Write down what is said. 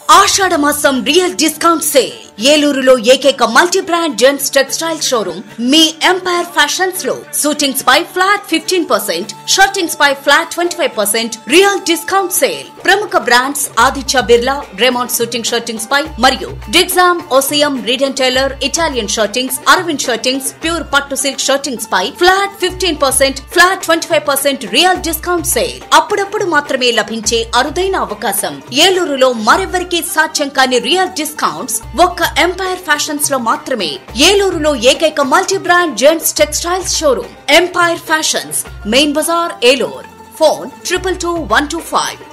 ఆషాఢ మాసం real discount sale ఏలూరులో ఏకైక multi brand gents textile showroom మీ ఎంపైర్ ఫ్యాషన్స్ లో షూటింగ్స్ పై ఫ్లాట్ ఫిఫ్టీన్ పర్సెంట్ షర్టింగ్స్ పై flat twenty five percent real discount sale ప్రముఖ brands Aditya Birla Raymond suiting shirtings పై మరియు డిగ్జామ్ ఓసియం Reid and Taylor Italian shirtings Arvind shirtings pure పట్టు సిల్క్ షర్టింగ్స్ పై flat fifteen percent flat twenty five percent real discount sale అప్పుడప్పుడు మాత్రమే లభించే అరుదైన అవకాశం ఏలూరులో మరెవ్వరికీ సాధ్యం కాని రియల్ డిస్కౌంట్స్ ఒక్క ఎంపైర్ ఫ్యాషన్స్ లో మాత్రమే ఏలూరులో ఏకైక multi brand gents textiles showroom Empire Fashions main బజార్ Eluru phone triple two one two five